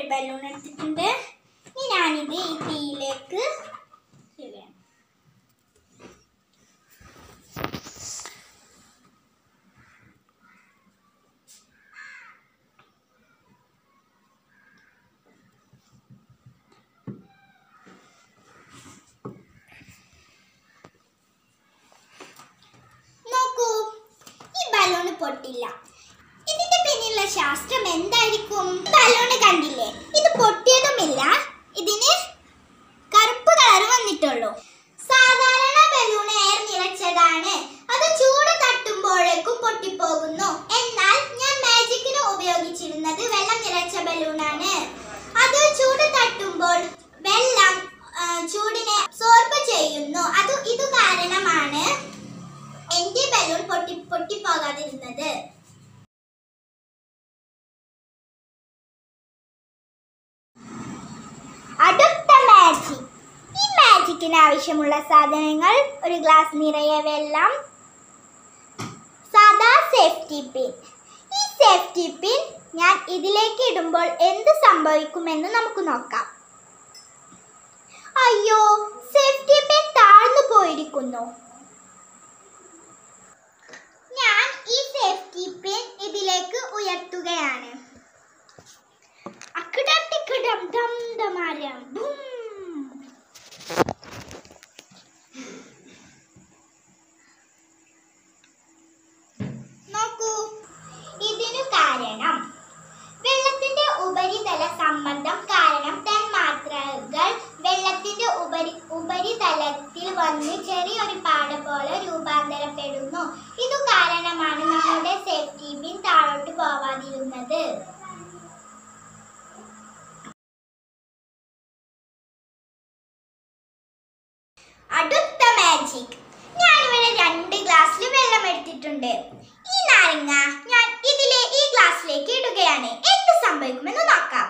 ഒരു ബലൂൺ എടുത്തിട്ടുണ്ട് ഇനി ഞാനിത് ഈ തീയിലേക്ക് ഇടുകയാണ്. നോക്കൂ ഈ ബലൂൺ പൊട്ടില്ല ഇതിന്റെ പിന്നിലുള്ള ശാസ്ത്രം എന്തായിരിക്കും ബലൂണ് കണ്ടില്ലേ ഇത് പൊട്ടിയതുമില്ല ഇതിന് കറുപ്പ് കളർ വന്നിട്ടുള്ളൂ സാധാരണ ബലൂൺ എയർ നിറച്ചതാണ് അത് ചൂട് തട്ടുമ്പോഴേക്കും പൊട്ടിപ്പോകുന്നു എന്നാൽ ഞാൻ മാജിക്കിന് ഉപയോഗിച്ചിരുന്നത് വെള്ളം നിറച്ച ബലൂണാണ് അത് ചൂട് തട്ടുമ്പോൾ വെള്ളം ആ, ചൂടിനെ സോർബ് ചെയ്യുന്നു അത് ഇത് കാരണമാണ് എന്റെ ബലൂൺ പൊട്ടി പൊട്ടിപ്പോകാതിരുന്നത് അടുത്ത മാജിക് ഈ മാജിക്കിന് ആവശ്യമുള്ള സാധനങ്ങൾ ഒരു ഗ്ലാസ് നിറയെ വെള്ളം സാദാ സേഫ്റ്റി പിൻ ഈ സേഫ്റ്റി പിൻ ഞാൻ ഇതിലേക്ക് ഇടുമ്പോൾ എന്ത് സംഭവിക്കുമെന്ന് നമുക്ക് നോക്കാം അയ്യോ സേഫ്റ്റി പിൻ താഴ്ന്നു പോയിരിക്കുന്നു ഞാൻ ഈ സേഫ്റ്റി പിൻ ഇതിലേക്ക് ഉയർത്തുകയാണ് അക്കിടം ടിക്കിടം ഡം ഡമാരം ബും. നോക്കൂ ഇതിനു കാരണം വെള്ളത്തിന്റെ ഉപരിതല സമ്മർദ്ദം കാരണം തന്മാത്രകൾ വെള്ളത്തിന്റെ ഉപരി ഉപരിതലത്തിൽ വന്ന് ചെറിയൊരു പാട പോലെ രൂപാന്തരപ്പെടുന്നു ഇതു കാരണമാണ് നമ്മുടെ സേഫ്റ്റി പിൻ താഴോട്ട് പോവാതിരുന്നത് അടുത്ത മാജിക് ഞാനിവിടെ രണ്ട് ഗ്ലാസ്സിൽ വെള്ളം എടുത്തിട്ടുണ്ട് ഈ നാരങ്ങ ഞാൻ ഇതിലെ ഈ ഗ്ലാസ്സിലേക്ക് ഇടുകയാണ് എന്ത് സംഭവിക്കുമെന്ന് നോക്കാം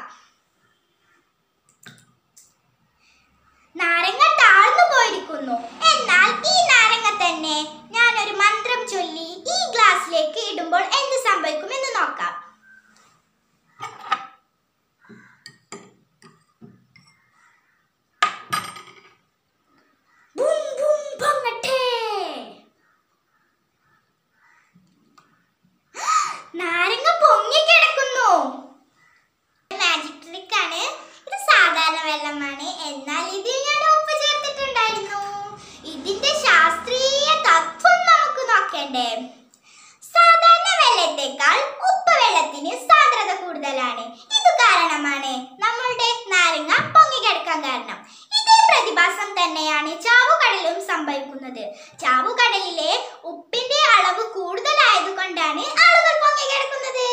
നാരങ്ങ താഴ്ന്നു പോയിരിക്കുന്നു എന്നാൽ ഈ നാരങ്ങ തന്നെ ഞാൻ ഒരു മന്ത്രം ചൊല്ലി ഈ ഗ്ലാസ്സിലേക്ക് ഇടുമ്പോൾ എന്ത് സംഭവിക്കുമെന്ന് നോക്കാം ബും ബും പൊങ്ങട്ടെ നാരങ്ങ പൊങ്ങി കിടക്കുന്നു മാജിക് ട്രിക്ക് ആണ് ഇത് സാധാരണ വെള്ളമാണ് എന്നാൽ ഇതിൽ ഞാൻ ഉപ്പ് ചേർത്തിട്ടുണ്ടായിരുന്നു ഇതിന്റെ ശാസ്ത്രീയ തത്വം നമുക്ക് നോക്കണ്ടേ സാധാരണ വെള്ളത്തേക്കാൾ ഉപ്പ് വെള്ളത്തിന് സാന്ദ്രത കൂടുതലാണ് ഇത് കാരണമാണ് നമ്മളുടെ നാരങ്ങ പൊങ്ങിക്കിടക്കാൻ കാരണം ഇതേ പ്രതിഭാസം തന്നെയാണ് ചാവുകടലിലും സംഭവിക്കുന്നത് ചാവുകടലിലെ ഉപ്പിന്റെ അളവ് കൂടുതലായതുകൊണ്ടാണ് ആളുകൾ പൊങ്ങിക്കിടക്കുന്നത്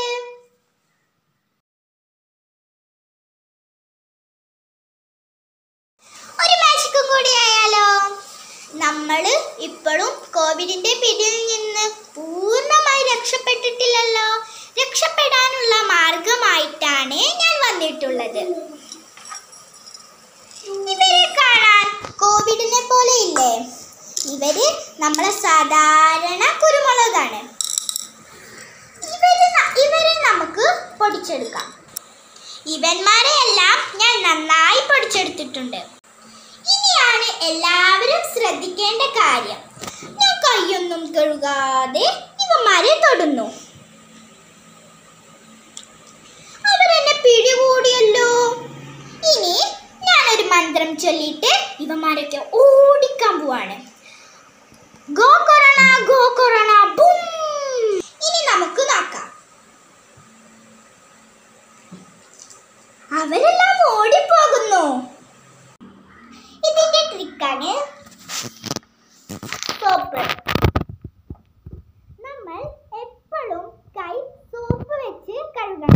ഒരു മാജിക്കും കൂടി ആയാലോ നമ്മൾ ഇപ്പോഴും കോവിഡിന്റെ പിടിയിൽ നിന്ന് പൂർണ്ണമായി രക്ഷപ്പെട്ടിട്ടില്ലല്ലോ രക്ഷപ്പെടാനുള്ള മാർഗമായിട്ടാണ് ഞാൻ വന്നിട്ടുള്ളത് ഇവരെ കാണാൻ കോവിഡിനെ പോലെ ഇല്ലേ ഇവര് നമ്മളെ സാധാരണ കുരുമുളകാണ് ഇവര് ന- ഇവരെ നമുക്ക് പൊടിച്ചെടുക്കാം ഇവന്മാരെയെല്ലാം ഞാൻ നന്നായി പൊടിച്ചെടുത്തിട്ടുണ്ട് ഇനിയാണ് എല്ലാവരും ശ്രദ്ധിക്കേണ്ട കാര്യം ഞാൻ കൈയൊന്നും കഴുകാതെ ഇവന്മാരെ തൊടുന്നു അവരെന്നെ പിടികൂടിയല്ലോ ഇനി ഞാനൊരു മന്ത്രം ചൊല്ലിയിട്ട് ഇവന്മാരൊക്കെ ഓടിക്കാൻ പോവാണ് go corona go corona boom ഇനി നമുക്ക് നോക്കാം അവരെല്ലാം ഓടിപ്പോകുന്നു ഇതിന്റെ ട്രിക്കാണ് സോപ്പ് നമ്മൾ എപ്പോഴും കൈ സോപ്പ് വെച്ച് കഴുകണം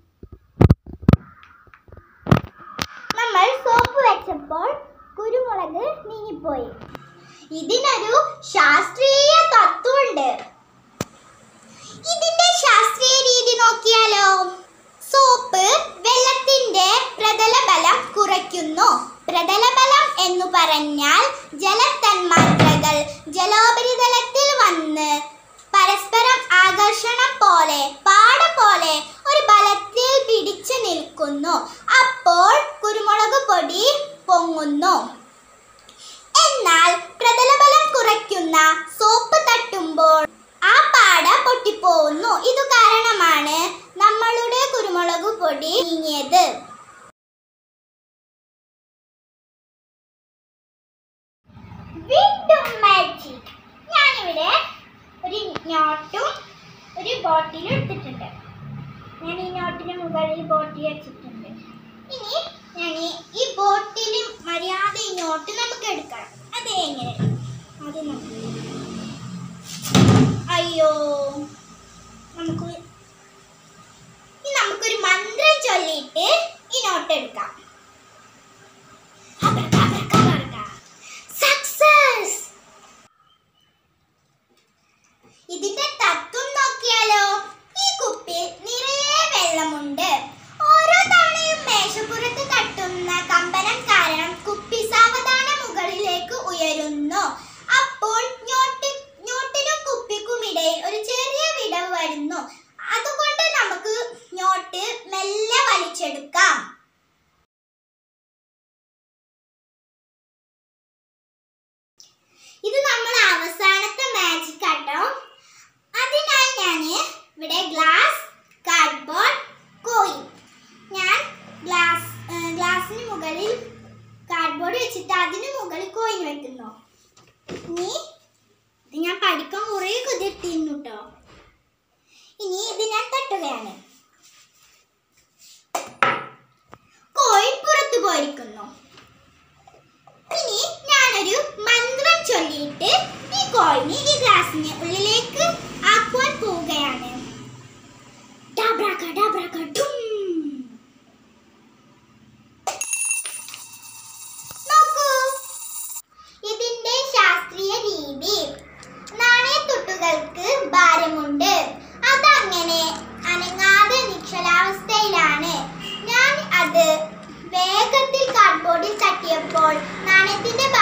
നമ്മൾ സോപ്പ് വെച്ചപ്പോൾ കുരുമുളക് നീങ്ങിപ്പോയി ഇതിനൊരു ശാസ്ത്രീയ തത്വമുണ്ട് ഇതിന്റെ ശാസ്ത്രീയ രീതി നോക്കിയാലോ സോപ്പ് വെള്ളത്തിന്റെ പ്രതലബലം കുറയ്ക്കുന്നു പ്രതലബലം എന്നു പറഞ്ഞാൽ ജലതന്മാത്രകൾ ജലോപരിതലത്തിൽ വന്ന് പരസ്പരം ആകർഷണം പോലെ പാട പോലെ ഒരു ബലത്തിൽ പിടിച്ചു നിൽക്കുന്നു അപ്പോൾ കുരുമുളക് പൊടി പൊങ്ങുന്നു എന്നാൽ പ്രതലബലം കുറയ്ക്കുന്ന സോപ്പ് തട്ടുമ്പോൾ ആ പാട പൊട്ടിപ്പോകുന്നു ഇതു കാരണമാണ് നമ്മളുടെ കുരുമുളക് പൊടി നീങ്ങിയത് വീണ്ടും മാജിക് ഞാനിവിടെ ഒരു നോട്ടും ഒരു ബോട്ടിലും എടുത്തിട്ടുണ്ട് ഞാൻ ഈ നോട്ടിന് മുകളിൽ ബോട്ടിൽ വെച്ചിട്ടുണ്ട് ഇനി ഞാൻ ഈ- ഈ ബോട്ടിൽ മര്യാദ ഈ നോട്ട് നമുക്ക് എടുക്കണം അത് എങ്ങനെ അത് നമുക്ക് അയ്യോ നമുക്ക് ഇനി നമുക്കൊരു മന്ത്രം ചൊല്ലിയിട്ട് ഈ നോട്ട് എടുക്കാം സക്സസ് ഇതിന്റെ തത്വം നോക്കിയാലോ ഈ കുപ്പിയിൽ നിറയെ വെള്ളമുണ്ട് ഓരോ തവണയും മേശപ്പുറത്ത് തട്ടുന്ന കമ്പനം കാരണം കുപ്പി സാവധാനം മുകളിലേക്ക് ഉയരുന്നു അപ്പോൾ ഞോട്ടി ഞോട്ടിനും കുപ്പിക്കുമിടയിൽ ഒരു ചെറിയ വിടവ് വരുന്നു അതുകൊണ്ട് നമുക്ക് ഞോട്ട് മെല്ലെ വലിച്ചെടുക്കാം ഇത് നമ്മൾ അവസാനത്തെ മാജിക് ആട്ടോ അതിനായി ഞാൻ ഇവിടെ ഗ്ലാസ് കാർഡ്ബോർഡ് കോയിൻ ഞാൻ ഗ്ലാസ് ഗ്ലാസിന് മുകളിൽ കാർഡ്ബോർഡ് വെച്ചിട്ട് അതിന് മുകളിൽ കോയിൻ വെക്കുന്നു ഇനി ഇത് ഞാൻ പഠിക്കാൻ കുറേ കുതിർത്തിരുന്നു കേട്ടോ ഇനി ഇത് ഞാൻ തട്ടുകയാണ് കോയിൻ പുറത്തു പോയിരിക്കുന്നു ഇനി ഞാനൊരു മന്ത്രം ചൊല്ലിയിട്ട് ഈ കോയിന് ഈ ഗ്ലാസിന് ഉള്ളിലേക്ക് ആക്കുവാൻ പോവുകയാണ് ഡാബ്രാക്ക ഡാബ്രാക്ക ഡും. നോക്കൂ ഇതിന്റെ ശാസ്ത്രീയ രീതി നാണയത്തുട്ടുകൾക്ക് ഭാരമുണ്ട് അതങ്ങനെ അനങ്ങാതെ നിശ്ചലാവസ്ഥയിലാണ് ഞാൻ അത് വേഗത്തിൽ കാർഡ്ബോർഡിൽ തട്ടിയപ്പോൾ നാണയത്തിന്റെ